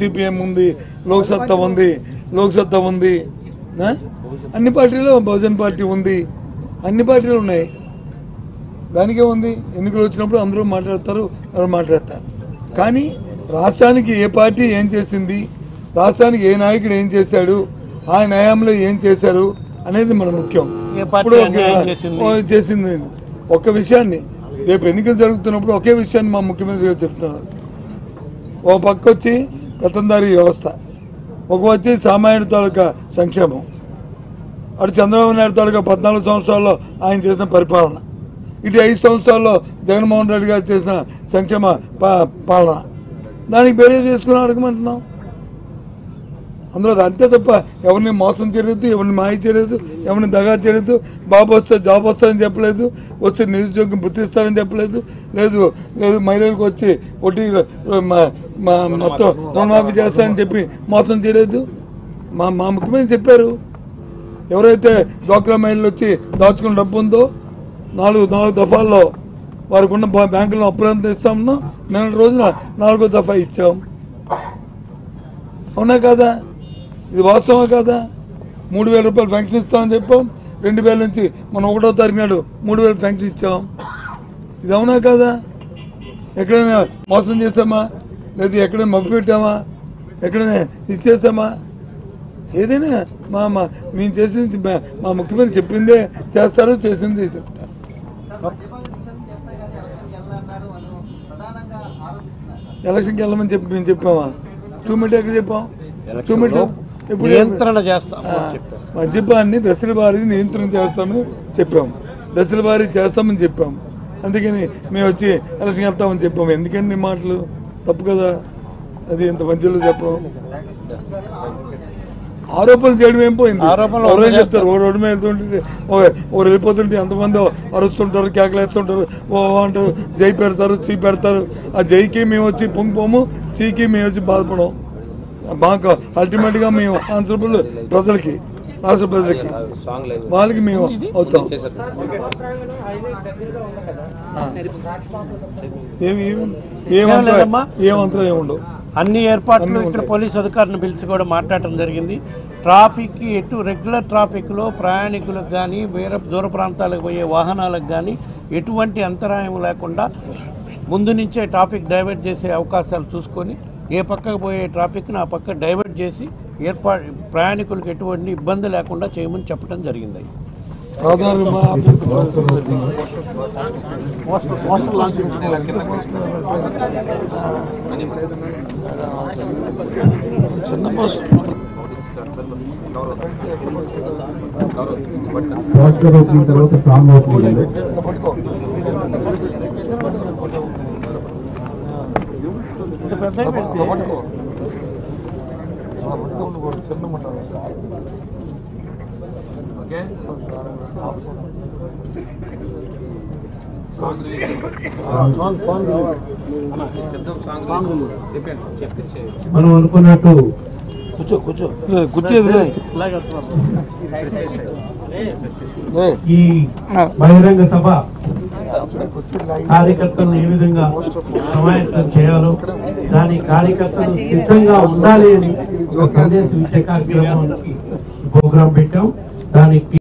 CPM ఉంది లోక్సత్తా ఉంది లోక్సత్తా ఉంది ఆ? అన్ని పార్టీలు బహుజన్ పార్టీ ఉంది అన్ని పార్టీలు ఉన్నాయి దానికే ఉంది ఎన్నికలు వచ్చినప్పుడు అందరూ మాట్లాడతారు ఎవరు మాట్లాడతారు కానీ రాష్ట్రానికి ఏ పార్టీ ఏం చేసింది రాష్ట్రానికి ఏ నాయకుడు ఏం చేశాడు ఆ న్యాయంలో ఏం చేశారు అనేది మన ముఖ్యం ఏ పార్టీ ఇప్పుడు ఒక- అన్యాయం చేసింది? ఓ చేసింది ఒక్క విషయాన్ని రేపు ఎన్నికలు జరుగుతున్నప్పుడు ఒకే విషయాన్ని మా ముఖ్యమంత్రి గారు చెప్తున్నారు ఓ పక్క వచ్చి గతందారి వ్యవస్థ ఒక వచ్చి సామాన్యుడి తాలూకా సంక్షేమం అటు చంద్రబాబు నాయుడు తాలూకా పద్నాలుగు సంవత్సరాల్లో ఆయన చేసిన పరిపాలన ఇటు ఐదు సంవత్సరాల్లో జగన్మోహన్ రెడ్డి గారు చేసిన సంక్షేమ పా- పాలన దానికి బేరే చేసుకుని అడగమంటున్నాం అందులో అది అంతే తప్ప ఎవరిని మోసం చేయలేదు ఎవరిని మాయ చేయలేదు ఎవరిని దగా చేయలేదు బాబు వస్తే జాబ్ వస్తుందని చెప్పలేదు వస్తే నిరుద్యోగం గుర్తిస్తారని చెప్పలేదు లేదు లేదు మహిళలకు వచ్చి వడ్డీ మా- మా మొత్తం రుణమాఫీ చేస్తారని చెప్పి మోసం చేయలేదు మా మా ముఖ్యమంత్రి చెప్పారు ఎవరైతే డ్వాక్రా మహిళలు వచ్చి దాచుకున్న డబ్బు ఉందో నాలుగు నాలుగు దఫాల్లో వారికి ఉన్న బా- బ్యాంకులో అప్పులంతా ఇస్తామన్నా నిన్న రోజున నాలుగో దఫా ఇచ్చాం అవునా కాదా ఇది వాస్తవం కాదా మూడు వేల రూపాయలు పెన్షన్ ఇస్తామని చెప్పాం రెండు వేల నుంచి మనం ఒకటో తారీఖు నాడు మూడు వేలు పెన్షన్ ఇచ్చాం ఇది అవునా కాదా ఎక్కడైనా మోసం చేసామా లేదా ఎక్కడైనా మబ్బు పెట్టామా ఎక్కడైనా ఇచ్చేసామా ఏదైనా మా మా మేము చేసింది మా- మా ముఖ్యమంత్రి చెప్పిందే చేస్తారు చేసింది చెప్తారు ఎలక్షన్కి వెళ్ళమని చెప్పి మేము చెప్పామా టూ మినిట్ ఎక్కడ చెప్పాం టూ మినిట్ ఇప్పుడు నియంత్రణ చేస్తాం ఆ, మద్యపాన్ని దశల వారీ నియంత్రణ చేస్తామని చెప్పాము దశల వారీ చేస్తామని చెప్పాము అందుకని మేము వచ్చి ఎలక్షన్ వెళ్తామని చెప్పాము ఎందుకండి ఈ మాటలు తప్పు కదా అది ఇంత మధ్యలో చెప్పడం ఆరోపణలు చేయడం ఏం పోయింది ఆరోపణలు ఎవరేం చేస్తారు. చెప్తారు ఓ రోడ్డు మీద వెళ్తుంటే ఓ ఓ వెళ్ళిపోతుంటే ఎంతమంది అరుస్తుంటారు కేకలేస్తుంటారు ఓ ఓ అంటారు జై పెడతారు చీ పెడతారు ఆ జైకి మేము వచ్చి పొంగిపోము చీకి మేము వచ్చి బాధపడం మాకు అల్టిమేట్గా మేము ఆన్సరబుల్ ప్రజలకి రాష్ట్ర ప్రజలకి వాళ్ళకి మేము అవుతాం ఆ. ఏమి ఏమి- ఏమంతా లేదమ్మా. ఏమంతా ఏముండవు అన్ని ఏర్పాట్లు అన్నీ ఇక్కడ ఉంటాయి. పోలీస్ అధికారులను పిలిచి కూడా మాట్లాడటం జరిగింది ట్రాఫిక్ ఎటు రెగ్యులర్ ట్రాఫిక్లో ప్రయాణికులకు కానీ వేరే దూర ప్రాంతాలకు పోయే వాహనాలకు కానీ ఎటువంటి అంతరాయం లేకుండా ముందు నుంచే ట్రాఫిక్ డైవర్ట్ చేసే అవకాశాలు చూసుకొని ఏ పక్కకు పోయే ట్రాఫిక్ని ఆ పక్క డైవర్ట్ చేసి ఏర్పాటు ప్రయాణికులకు ఎటువంటి ఇబ్బంది లేకుండా చేయమని చెప్పడం జరిగింది ఆధార్ మా అభ్యర్థి పరిస్థితి. చిన్న పోస్ట్ పోస్టర్ ఓపెనింగ్ తర్వాత సాంగ్ ఓపెనింగ్ అండి ఇంత పెద్దగా పెడితే చిన్న ఉంటారు మనం అనుకున్నట్టు కూర్చో కూర్చో కూర్చో ఎదురే ఇలాగే ఈ బహిరంగ సభ కార్యకర్తలను ఏ విధంగా సమాయత్తం చేయాలో దాని కార్యకర్తలు సిద్ధంగా ఉండాలి అని ఒక సందేశ విషయ కార్యక్రమానికి ప్రోగ్రాం పెట్టాం దానికి